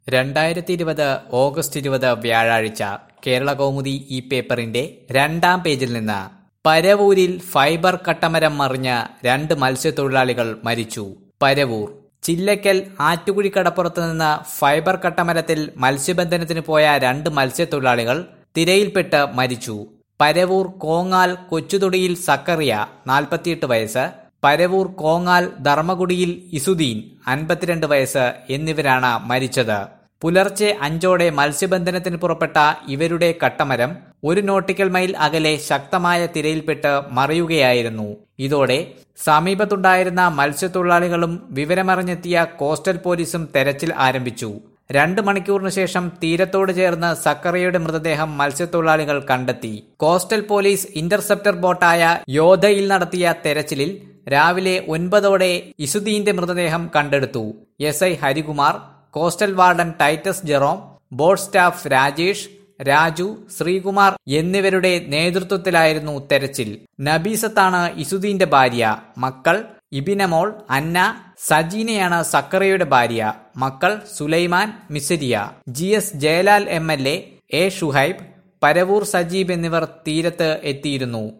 രണ്ടായിരത്തി ഇരുപത് ഓഗസ്റ്റ് ഇരുപത് വ്യാഴാഴ്ച കേരള കൗമുദി ഈ പേപ്പറിന്റെ രണ്ടാം പേജിൽ നിന്ന് പരവൂരിൽ ഫൈബർ കട്ടമരം മറിഞ്ഞ് രണ്ട് മത്സ്യത്തൊഴിലാളികൾ മരിച്ചു പരവൂർ ചില്ലക്കൽ ആറ്റുകുഴി കടപ്പുറത്ത് നിന്ന് ഫൈബർ കട്ടമരത്തിൽ മത്സ്യബന്ധനത്തിന് പോയ രണ്ട് മത്സ്യത്തൊഴിലാളികൾ തിരയിൽപ്പെട്ട് മരിച്ചു പരവൂർ കോങ്ങാൽ കൊച്ചുതൊടിയിൽ സക്കറിയ നാൽപ്പത്തിയെട്ട് വയസ്സ് പരവൂർ കോങ്ങാൽ ധർമ്മകുടിയിൽ ഇസുദീൻ അൻപത്തിരണ്ട് വയസ്സ് എന്നിവരാണ് മരിച്ചത് പുലർച്ചെ അഞ്ചോടെ മത്സ്യബന്ധനത്തിന് പുറപ്പെട്ട ഇവരുടെ കട്ടമരം ഒരു നോട്ടിക്കൽ മൈൽ അകലെ ശക്തമായ തിരയിൽപ്പെട്ട് മറിയുകയായിരുന്നു ഇതോടെ സമീപത്തുണ്ടായിരുന്ന മത്സ്യത്തൊഴിലാളികളും വിവരമറിഞ്ഞെത്തിയ കോസ്റ്റൽ പോലീസും തെരച്ചിൽ ആരംഭിച്ചു രണ്ട് മണിക്കൂറിന് ശേഷം തീരത്തോട് ചേർന്ന് സക്കറിയയുടെ മൃതദേഹം മത്സ്യത്തൊഴിലാളികൾ കണ്ടെത്തി കോസ്റ്റൽ പോലീസ് ഇന്റർസെപ്റ്റർ ബോട്ടായ യോധയിൽ നടത്തിയ തെരച്ചിലിൽ രാവിലെ ഒൻപതോടെ ഇസുദീന്റെ മൃതദേഹം കണ്ടെടുത്തു S I Harikumar coastal warden Titus Jerome board staff Rajesh Raju Sreekumar എന്നിവരുടെ നേതൃത്വത്തിലായിരുന്നു തെരച്ചിൽ നബീസത്താണ് ഇസുദീന്റെ ഭാര്യ മക്കൾ ഇബിനമോൾ അന്ന സജീനയാണ് സക്കറയുടെ ഭാര്യ മക്കൾ Sulaiman Misiriya G S Jayalal M L A A Shuhaib Paravur Sajeeb എന്നിവർ തീരത്ത് എത്തിയിരുന്നു